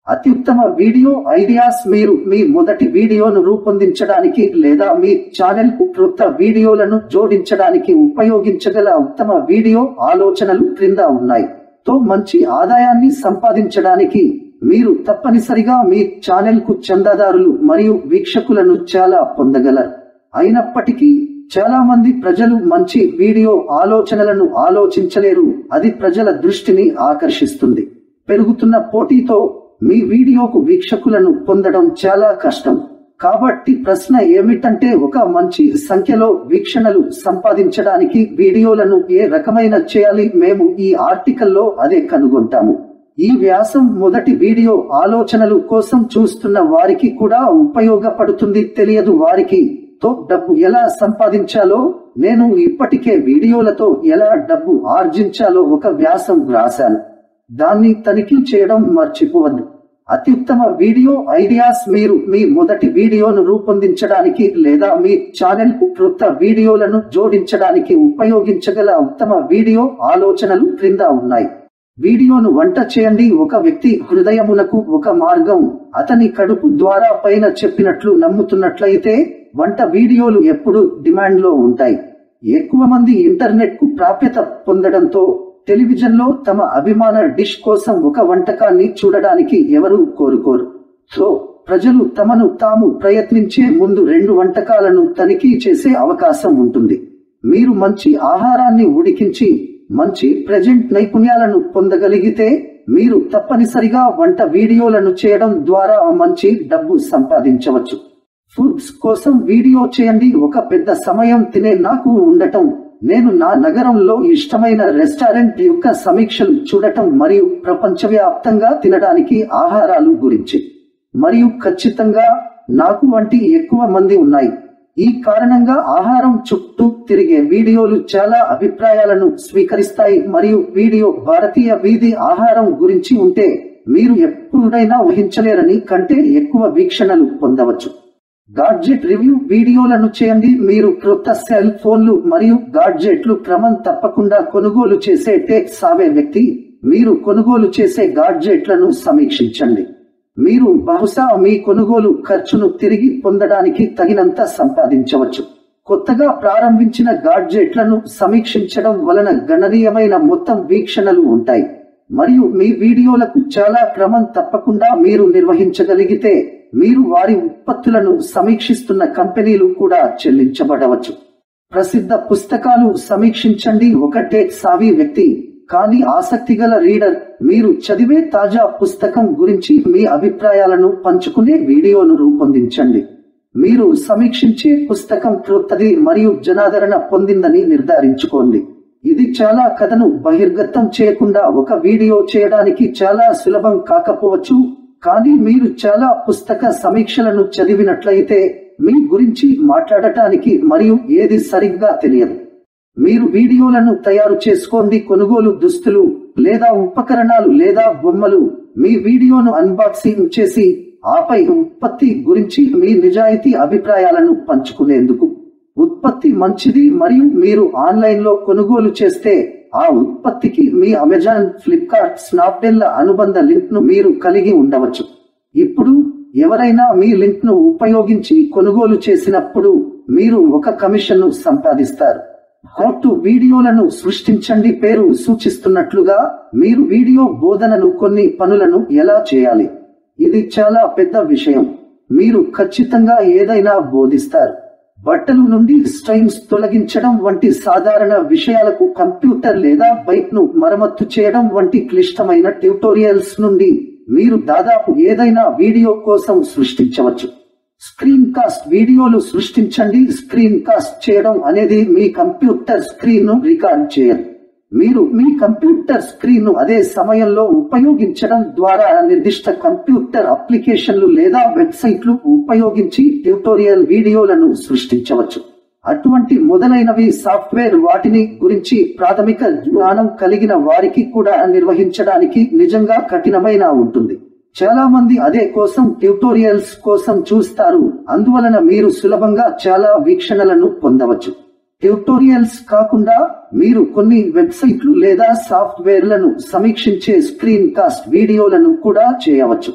అత్యుత్తమ video ideas మీరు మీ మొదటి వీడియోను రూపొందించడానికి లేదా మీ ఛానల్ కు క్రొత్త వీడియోలను జోడించడానికి ఉపయోగించగల ఉత్తమ వీడియో ఆలోచనలు క్రింద ఉన్నాయి తో మంచి ఆదాయాన్ని సంపాదించడానికి మీరు తప్పనిసరిగా మీ ఛానల్ కు చందాదారులు మరియు వీక్షకులను చాలా పొందగలరు అయినప్పటికీ చాలా మంది ప్రజలు మంచి వీడియో ఆలోచనలను ఆలోచించలేరు అది ప్రజల దృష్టిని ఆకర్షిస్తుంది పెరుగుతున్న పోటీతో మీ వీడియోకు వీక్షకులను పొందడం చాలా కష్టం కాబట్టి ప్రశ్న ఏమిటంటే ఒక మంచి సంఖ్యలో వీక్షణలు సంపాదించడానికి వీడియోలను ఏ రకమైన చేయాలి మేము ఈ ఆర్టికల్లో అదే కనుగొంటాము ఈ వ్యాసం మొదటి వీడియో ఆలోచనలు కోసం చూస్తున్న వారికి కూడా ఉపయోగపడుతుంది తెలియదు వారికి తో డబ్బు ఎలా సంపాదించాలో నేను ఇప్పటికే వీడియోలతో ఎలా డబ్బు ఆర్జించాలో ఒక వ్యాసం వ్రాశాను దాన్ని తనిఖీ చేయడం మర్చిపోవద్దు అత్యుత్తమ వీడియో ఐడియాస్ మీరు మీ మొదటి వీడియోను రూపొందించడానికి లేదా మీ ఛానల్ కు క్రొత్త వీడియోలను జోడించడానికి ఉపయోగించగల ఉత్తమ వీడియో ఆలోచనలు క్రింద ఉన్నాయి వీడియోను వంట చేయండి ఒక వ్యక్తి హృదయమునకు ఒక మార్గం అతని కడుపు ద్వారా పైన చెప్పినట్లు నమ్ముతున్నట్లయితే వంట వీడియోలు ఎప్పుడు డిమాండ్ లో ఉంటాయి ఎక్కువ మంది ఇంటర్నెట్ కు ప్రాప్యత పొందడంతో టెలివిజన్ లో తమ అభిమాన డిష్ కోసం ఒక వంటకాన్ని చూడడానికి ఎవరూ కోరుకోరు సో ప్రజలు తమను తాము ప్రయత్నించే ముందు రెండు వంటకాలను తనిఖీ చేసే అవకాశం ఉంటుంది మీరు మంచి ఆహారాన్ని ఉడికించి మంచి ప్రజెంట్ నైపుణ్యాలను పొందగలిగితే మీరు తప్పనిసరిగా వంట వీడియోలను చేయడం ద్వారా మంచి డబ్బు సంపాదించవచ్చు ఫుడ్స్ కోసం వీడియో చేయండి ఒక పెద్ద సమయం తినే నాకు ఉండటం నేను నా నగరంలో ఇష్టమైన రెస్టారెంట్ యొక్క సమీక్షలు చూడటం మరియు ప్రపంచవ్యాప్తంగా తినడానికి ఆహారాలు గురించి మరియు ఖచ్చితంగా నాకు వంటి ఎక్కువ మంది ఉన్నాయి ఈ కారణంగా ఆహారం చుట్టూ తిరిగే వీడియోలు చాలా అభిప్రాయాలను స్వీకరిస్తాయి మరియు వీడియో భారతీయ వీధి ఆహారం గురించి ఉంటే మీరు ఎప్పుడైనా ఊహించలేరని కంటే ఎక్కువ వీక్షణలు పొందవచ్చు గాడ్జెట్ రివ్యూ వీడియోలను చేయండి మీరు క్రొత్త సెల్ ఫోన్లు మరియు గాడ్జెట్లు క్రమం తప్పకుండా కొనుగోలు చేసే టేక్ సావే వ్యక్తి మీరు కొనుగోలు చేసే గాడ్జెట్లను సమీక్షించండి మీరు బహుశా మీ కొనుగోలు ఖర్చును తిరిగి పొందడానికి తగినంత సంపాదించవచ్చు కొత్తగా ప్రారంభించిన గాడ్జెట్లను సమీక్షించడం వలన గణనీయమైన మొత్తం వీక్షణలు ఉంటాయి మరియు మీ వీడియోలకు చాలా క్రమం తప్పకుండా మీరు నిర్వహించగలిగితే మీరు వారి ఉత్పత్తులను సమీక్షిస్తున్న కంపెనీలు కూడా చెల్లించబడవచ్చు ప్రసిద్ధ పుస్తకాలు సమీక్షించండి ఒక టేక్ సావి వ్యక్తి కానీ ఆసక్తిగల రీడర్ మీరు చదివే తాజా పుస్తకం గురించి మీ అభిప్రాయాలను పంచుకునే వీడియోను రూపొందించండి మీరు సమీక్షించే పుస్తకం క్రొత్తది మరియు జనాదరణ పొందిందని నిర్ధారించుకోండి ఇది చాలా కథను బహిర్గతం చేయకుండా ఒక వీడియో చేయడానికి చాలా సులభం కాకపోవచ్చు కానీ మీరు చాలా పుస్తక సమీక్షలను చదివినట్లయితే మీ గురించి మాట్లాడటానికి మరియు ఏది సరిగ్గా తెలియదు మీరు వీడియోలను తయారు చేసుకోండి కొనుగోలు దుస్తులు లేదా ఉపకరణాలు లేదా బొమ్మలు మీ వీడియోను అన్బాక్సింగ్ చేసి ఆపై ఉత్పత్తి గురించి మీ నిజాయితీ అభిప్రాయాలను పంచుకునేందుకు ఉత్పత్తి మంచిది మరియు మీరు ఆన్లైన్ లో కొనుగోలు చేస్తే ఆ ఉత్పత్తికి మీ అమెజాన్ ఫ్లిప్కార్ట్ స్నాప్డెల్ల అనుబంధ లింక్ ను మీరు కలిగి ఉండవచ్చు ఇప్పుడు ఎవరైనా మీ లింక్ ను ఉపయోగించి కొనుగోలు చేసినప్పుడు మీరు ఒక కమిషన్ ను సంపాదిస్తారు హౌ టు వీడియోలను సృష్టించండి పేరు సూచిస్తున్నట్లుగా మీరు వీడియో బోధనలు కొన్ని పనులను ఎలా చేయాలి ఇది చాలా పెద్ద విషయం మీరు ఖచ్చితంగా ఏదైనా బోధిస్తారు బట్టలు నుండి స్ట్రైన్స్ తొలగించడం వంటి సాధారణ విషయాలకు కంప్యూటర్ లేదా బైక్ ను మరమ్మత్తు చేయడం వంటి క్లిష్టమైన ట్యూటోరియల్స్ నుండి మీరు దాదాపు ఏదైనా వీడియో కోసం సృష్టించవచ్చు స్క్రీన్ కాస్ట్ వీడియోలు సృష్టించండి స్క్రీన్ కాస్ట్ చేయడం అనేది మీ కంప్యూటర్ స్క్రీన్ ను రికార్డ్ చేయడం మీరు మీ కంప్యూటర్ స్క్రీన్ ను అదే సమయంలో ఉపయోగించడం ద్వారా నిర్దిష్ట కంప్యూటర్ అప్లికేషన్లు లేదా వెబ్సైట్లు ఉపయోగించి ట్యూటోరియల్ వీడియోలను సృష్టించవచ్చు అటువంటి మొదలైనవి సాఫ్ట్వేర్ వాటిని గురించి ప్రాథమిక జ్ఞానం కలిగిన వారికి కూడా నిర్వహించడానికి నిజంగా కఠినమైన ఉంటుంది చాలా మంది అదే కోసం ట్యూటోరియల్స్ కోసం చూస్తారు అందువలన మీరు సులభంగా చాలా వీక్షణలను పొందవచ్చు ట్యూటోరియల్స్ కాకుండా మీరు కొన్ని వెబ్సైట్లు లేదా సాఫ్ట్వేర్లను సమీక్షించే స్క్రీన్ కాస్ట్ వీడియోలను కూడా చేయవచ్చు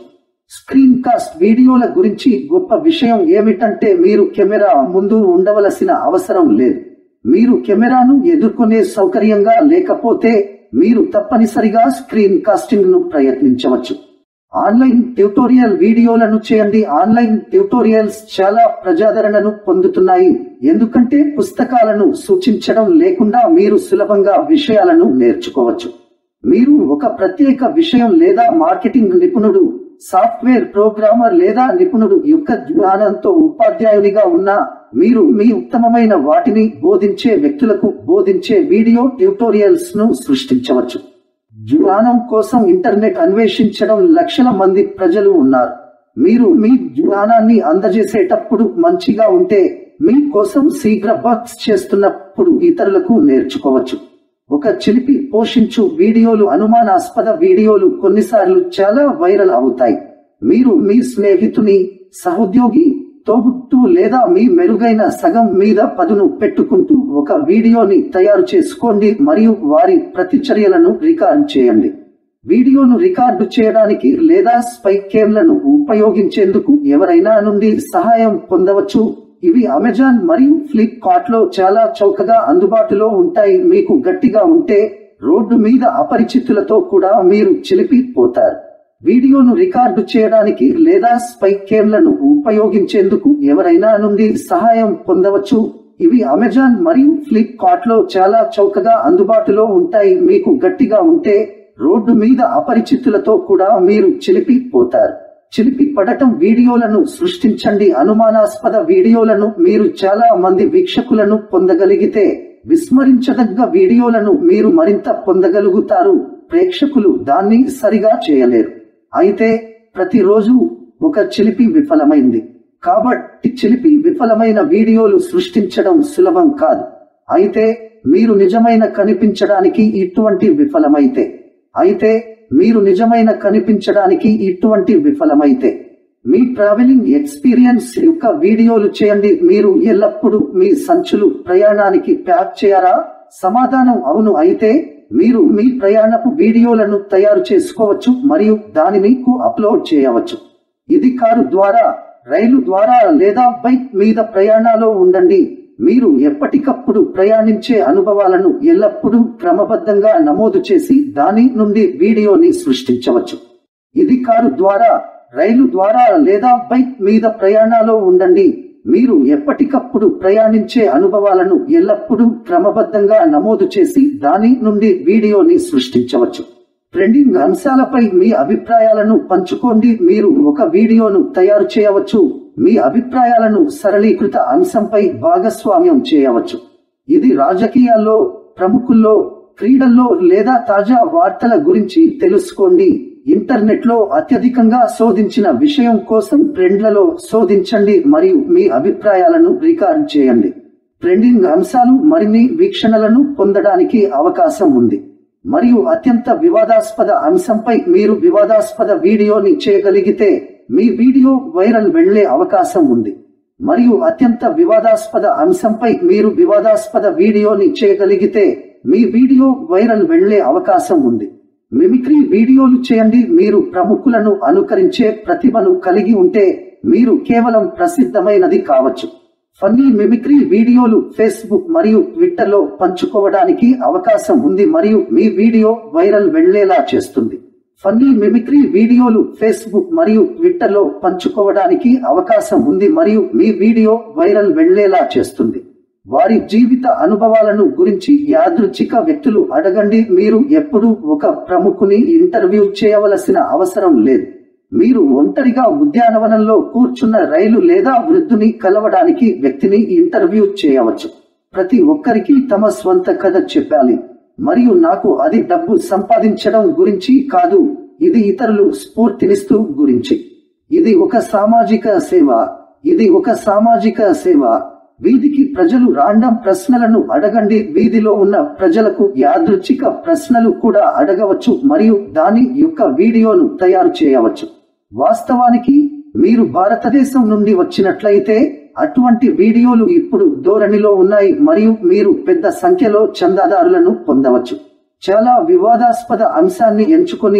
స్క్రీన్ కాస్ట్ వీడియోల గురించి గొప్ప విషయం ఏమిటంటే మీరు కెమెరా ముందు ఉండవలసిన అవసరం లేదు మీరు కెమెరాను ఎదుర్కొనే సౌకర్యంగా లేకపోతే మీరు తప్పనిసరిగా స్క్రీన్ కాస్టింగ్ ను ప్రయత్నించవచ్చు ఆన్లైన్ ట్యూటోరియల్ వీడియోలను చేయండి ఆన్లైన్ ట్యూటోరియల్స్ చాలా ప్రజాదరణను పొందుతున్నాయి ఎందుకంటే పుస్తకాలను సూచించడం లేకుండా మీరు సులభంగా విషయాలను నేర్చుకోవచ్చు మీరు ఒక ప్రత్యేక విషయం లేదా మార్కెటింగ్ నిపుణుడు సాఫ్ట్వేర్ ప్రోగ్రామర్ లేదా నిపుణుడు యొక్క జ్ఞానంతో ఉపాధ్యాయునిగా ఉన్నా మీరు మీ ఉత్తమమైన వాటిని బోధించే వ్యక్తులకు బోధించే వీడియో ట్యూటోరియల్స్ ను సృష్టించవచ్చు జ్ఞానం కోసం ఇంటర్నెట్ అన్వేషించడం లక్షల మంది ప్రజలు ఉన్నారు మీరు మీ జ్ఞానాన్ని అందజేసేటప్పుడు మంచిగా ఉంటే మీ కోసం శీఘ్ర బక్స్ చేస్తున్నప్పుడు ఇతరులకు నేర్చుకోవచ్చు ఒక చిలిపి పోషించు వీడియోలు అనుమానాస్పద వీడియోలు కొన్నిసార్లు చాలా వైరల్ అవుతాయి మీరు మీ స్నేహితుని సహోద్యోగి తోబుట్టు లేదా మీ మెరుగైన సగం మీద పదును పెట్టుకుంటూ ఒక వీడియోని తయారు చేసుకోండి మరియు వారి ప్రతిచర్యలను రికార్డ్ చేయండి వీడియోను రికార్డు చేయడానికి లేదా స్పై కేమ్లను ఉపయోగించేందుకు ఎవరైనా నుండి సహాయం పొందవచ్చు ఇవి అమెజాన్ మరియు ఫ్లిప్కార్ట్ లో చాలా చౌకగా అందుబాటులో ఉంటాయి మీకు గట్టిగా ఉంటే రోడ్డు మీద అపరిచితులతో కూడా మీరు చిలిపిపోతారు వీడియోను రికార్డు చేయడానికి లేదా స్పై కేమ్లను ఉపయోగించేందుకు ఎవరైనా నుండి సహాయం పొందవచ్చు ఇవి అమెజాన్ మరియు ఫ్లిప్కార్ట్ లో చాలా చౌకగా అందుబాటులో ఉంటాయి మీకు గట్టిగా ఉంటే రోడ్డు మీద అపరిచితులతో కూడా మీరు చిలిపిపోతారు చిలిపి పడటం వీడియోలను సృష్టించండి అనుమానాస్పద వీడియోలను మీరు చాలా మంది వీక్షకులను పొందగలిగితే విస్మరించదగ్గ వీడియోలను మీరు మరింత పొందగలుగుతారు ప్రేక్షకులు దాన్ని సరిగా చేయలేరు అయితే ప్రతిరోజు ఒక చిలిపి విఫలమైంది కాబట్టి చిలిపి విఫలమైన వీడియోలు సృష్టించడం సులభం కాదు అయితే మీరు నిజమైన కనిపించడానికి ఇటువంటి విఫలమైతే అయితే మీరు నిజమైన కనిపించడానికి ఇటువంటి విఫలమైతే మీ ట్రావెలింగ్ ఎక్స్పీరియన్స్ యొక్క వీడియోలు చేయండి మీరు ఎల్లప్పుడూ మీ సంచులు ప్రయాణానికి ప్యాక్ చేయరా సమాధానం అవును అయితే మీరు మీ ప్రయాణపు వీడియోలను తయారు చేసుకోవచ్చు మరియు దానిని కు అప్లోడ్ చేయవచ్చు ఇది కారు ద్వారా రైలు ద్వారా లేదా బైక్ మీద ప్రయాణాలో ఉండండి మీరు ఎప్పటికప్పుడు ప్రయాణించే అనుభవాలను ఎల్లప్పుడూ క్రమబద్ధంగా నమోదు చేసి దాని నుండి వీడియోని సృష్టించవచ్చు ఇది కారు ద్వారా రైలు ద్వారా లేదా బైక్ మీద ప్రయాణాలో ఉండండి మీరు ఎప్పటికప్పుడు ప్రయాణించే అనుభవాలను ఎల్లప్పుడూ క్రమబద్ధంగా నమోదు చేసి దాని నుండి వీడియోని సృష్టించవచ్చు ట్రెండింగ్ అంశాలపై మీ అభిప్రాయాలను పంచుకోండి మీరు ఒక వీడియోను తయారు చేయవచ్చు మీ అభిప్రాయాలను సరళీకృత అంశంపై భాగస్వామ్యం చేయవచ్చు ఇది రాజకీయాల్లో ప్రముఖుల్లో క్రీడల్లో లేదా తాజా వార్తల గురించి తెలుసుకోండి ఇంటర్నెట్ లో అత్యధికంగా శోధించిన విషయం కోసం ట్రెండ్లలో శోధించండి మరియు మీ అభిప్రాయాలను రికార్డ్ చేయండి ట్రెండింగ్ అంశాలు మరిన్ని వీక్షణలను పొందడానికి అవకాశం ఉంది మరియు అత్యంత వివాదాస్పద అంశంపై మీరు వివాదాస్పద వీడియోని చేయగలిగితే మీ వీడియో వైరల్ వెళ్లే అవకాశం ఉంది మరియు అత్యంత వివాదాస్పద అంశంపై మీరు వివాదాస్పద వీడియోని చేయగలిగితే మీ వీడియో వైరల్ వెళ్లే అవకాశం ఉంది మిమిక్రీ వీడియోలు చేయండి మీరు ప్రముఖులను అనుకరించే ప్రతిభను కలిగి ఉంటే మీరు కేవలం ప్రసిద్ధమైనది కావచ్చు ఫన్నీ మిమిక్రీ వీడియోలు ఫేస్బుక్ మరియు ట్విట్టర్ లో పంచుకోవడానికి అవకాశం ఉంది మరియు మీ వీడియో వైరల్ వెళ్లేలా చేస్తుంది ఫన్నీ మిమిక్రీ వీడియోలు ఫేస్బుక్ మరియు ట్విట్టర్ లో పంచుకోవడానికి అవకాశం ఉంది మరియు మీ వీడియో వైరల్ వెళ్లేలా చేస్తుంది వారి జీవిత అనుభవాలను గురించి యాదృచ్ఛిక వ్యక్తులు అడగండి మీరు ఎప్పుడూ ఒక ప్రముఖుని ఇంటర్వ్యూ చేయవలసిన అవసరం లేదు మీరు ఒంటరిగా ఉద్యానవనంలో కూర్చున్న రైలు లేదా వృద్ధుని కలవడానికి వ్యక్తిని ఇంటర్వ్యూ చేయవచ్చు ప్రతి ఒక్కరికి తమ స్వంత కథ చెప్పాలి మరియు నాకు అది డబ్బు సంపాదించడం గురించి కాదు ఇది ఇతరులు స్ఫూర్తినిస్తూ గురించి ఇది ఒక సామాజిక సేవ ఇది ఒక సామాజిక సేవ వీధికి ప్రజలు రాండం ప్రశ్నలను అడగండి వీధిలో ఉన్న ప్రజలకు యాదృచ్ఛిక ప్రశ్నలు కూడా అడగవచ్చు మరియు దాని యొక్క వీడియోను తయారు చేయవచ్చు వాస్తవానికి మీరు భారతదేశం నుండి వచ్చినట్లయితే అటువంటి వీడియోలు ఇప్పుడు ధోరణిలో ఉన్నాయి మరియు మీరు పెద్ద సంఖ్యలో చందాదారులను పొందవచ్చు చాలా వివాదాస్పద అంశాన్ని ఎంచుకొని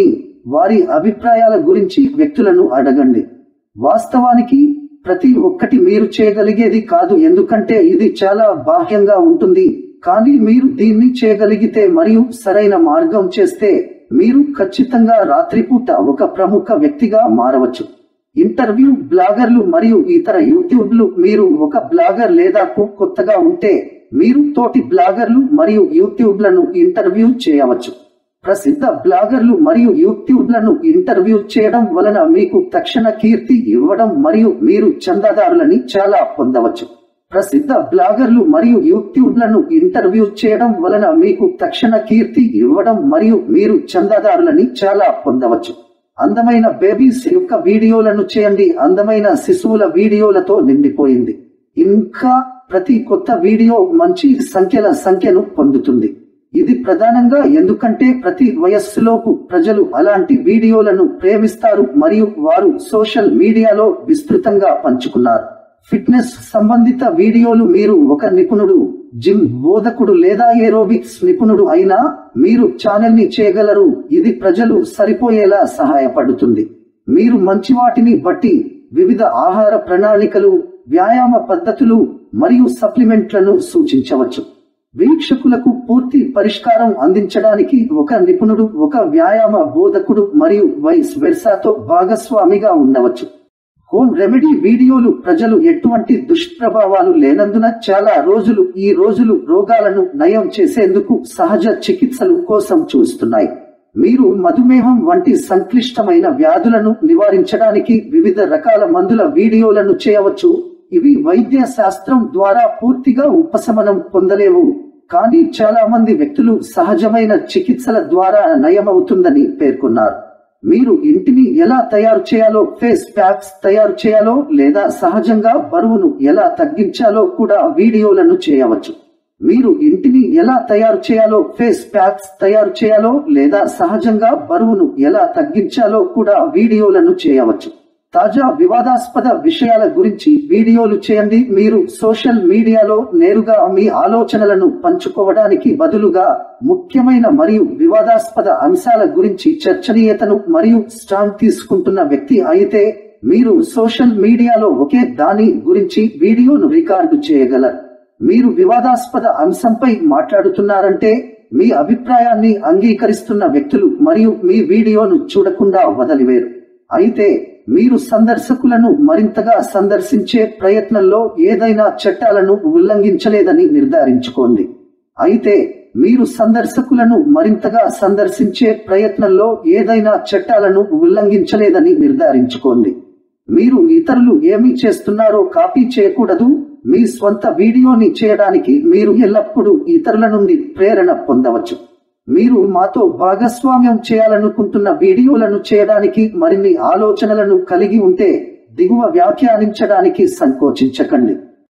వారి అభిప్రాయాల గురించి వ్యక్తులను అడగండి వాస్తవానికి ప్రతి ఒక్కటి మీరు చేయగలిగేది కాదు ఎందుకంటే ఇది చాలా బాహ్యంగా ఉంటుంది కానీ మీరు దీన్ని చేయగలిగితే మరియు సరైన మార్గం చేస్తే మీరు ఖచ్చితంగా రాత్రిపూట ఒక ప్రముఖ వ్యక్తిగా మారవచ్చు ఇంటర్వ్యూ బ్లాగర్లు మరియు ఇతర యూట్యూబ్లు మీరు ఒక బ్లాగర్ లేదా కుక్ కొత్తగా ఉంటే మీరు తోటి బ్లాగర్లు మరియు యూట్యూబ్లను ఇంటర్వ్యూ చేయవచ్చు ప్రసిద్ధ బ్లాగర్లు మరియు యూట్యూబ్లను ఇంటర్వ్యూ చేయడం వలన మీకు తక్షణ కీర్తి ఇవ్వడం మరియు మీరు చందాదారులని చాలా పొందవచ్చు ప్రసిద్ధ బ్లాగర్లు మరియు యూట్యూబ్లను ఇంటర్వ్యూ చేయడం వలన మీకు తక్షణ కీర్తి ఇవ్వడం మరియు మీరు చందాదారులని చాలా పొందవచ్చు అందమైన బేబీస్ యొక్క వీడియోలను చేయండి అందమైన శిశువుల వీడియోలతో నిండిపోయింది ఇంకా ప్రతి కొత్త వీడియో మంచి సంఖ్యల సంఖ్యను పొందుతుంది ఇది ప్రధానంగా ఎందుకంటే ప్రతి వయస్సులోపు ప్రజలు అలాంటి వీడియోలను ప్రేమిస్తారు మరియు వారు సోషల్ మీడియాలో విస్తృతంగా పంచుకున్నారు ఫిట్నెస్ సంబంధిత వీడియోలు మీరు ఒక నిపుణుడు జిమ్ బోధకుడు లేదా ఏరోబిక్స్ నిపుణుడు అయినా మీరు ఛానల్ ని చేయగలరు ఇది ప్రజలు సరిపోయేలా సహాయపడుతుంది మీరు మంచి వాటిని బట్టి వివిధ ఆహార ప్రణాళికలు వ్యాయామ పద్ధతులు మరియు సప్లిమెంట్లను సూచించవచ్చు వీక్షకులకు పూర్తి పరిష్కారం అందించడానికి ఒక నిపుణుడు ఒక వ్యాయామ బోధకుడు మరియు వైస్ వెర్సాతో భాగస్వామిగా ఉండవచ్చు హోమ్ రెమెడీ వీడియోలు ప్రజలు ఎటువంటి దుష్ప్రభావాలు లేనందున చాలా రోజులు ఈ రోజులు రోగాలను నయం చేసేందుకు సహజ చికిత్సలు కోసం చూస్తున్నాయి మీరు మధుమేహం వంటి సంక్లిష్టమైన వ్యాధులను నివారించడానికి వివిధ రకాల మందుల వీడియోలను చేయవచ్చు ఇవి వైద్య శాస్త్రం ద్వారా పూర్తిగా ఉపశమనం పొందలేవు కానీ చాలా మంది వ్యక్తులు సహజమైన చికిత్సల ద్వారా నయమవుతుందని పేర్కొన్నారు మీరు ఇంటిని ఎలా తయారు చేయాలో ఫేస్ ప్యాక్స్ తయారు చేయాలో లేదా సహజంగా బరువును ఎలా తగ్గించాలో కూడా వీడియోలను చేయవచ్చు మీరు ఇంటిని ఎలా తయారు చేయాలో ఫేస్ ప్యాక్స్ తయారు చేయాలో లేదా సహజంగా బరువును ఎలా తగ్గించాలో కూడా వీడియోలను చేయవచ్చు తాజా వివాదాస్పద విషయాల గురించి వీడియోలు చేయండి మీరు సోషల్ మీడియాలో నేరుగా మీ ఆలోచనలను పంచుకోవడానికి బదులుగా ముఖ్యమైన మరియు వివాదాస్పద అంశాల గురించి చర్చనీయతను మరియు స్టాండ్ తీసుకుంటున్న వ్యక్తి అయితే మీరు సోషల్ మీడియాలో ఒకే దాని గురించి వీడియోను రికార్డు చేయగలరు మీరు వివాదాస్పద అంశంపై మాట్లాడుతున్నారంటే మీ అభిప్రాయాన్ని అంగీకరిస్తున్న వ్యక్తులు మరియు మీ వీడియోను చూడకుండా వదిలివేరు అయితే మీరు సందర్శకులను మరింతగా సందర్శించే ప్రయత్నంలో ఏదైనా చట్టాలను ఉల్లంఘించలేదని నిర్ధారించుకోండి అయితే మీరు సందర్శకులను మరింతగా సందర్శించే ప్రయత్నంలో ఏదైనా చట్టాలను ఉల్లంఘించలేదని నిర్ధారించుకోండి మీరు ఇతరులు ఏమి చేస్తున్నారో కాపీ చేయకూడదు మీ స్వంత వీడియోని చేయడానికి మీరు ఎల్లప్పుడూ ఇతరుల నుండి ప్రేరణ పొందవచ్చు మీరు మాతో భాగస్వామ్యం చేయాలనుకుంటున్న వీడియోలను చేయడానికి మరిన్ని ఆలోచనలను కలిగి ఉంటే దిగువ వ్యాఖ్యానించడానికి సంకోచించకండి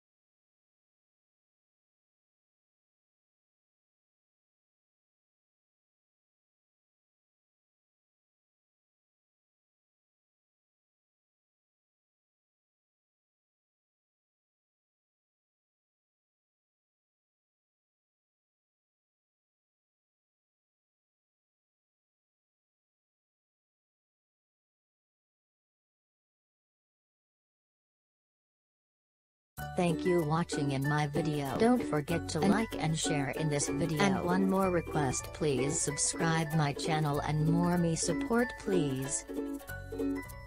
Thank you watching in my video. Don't forget to like and share in this video. And one more request please subscribe my channel and more me support please.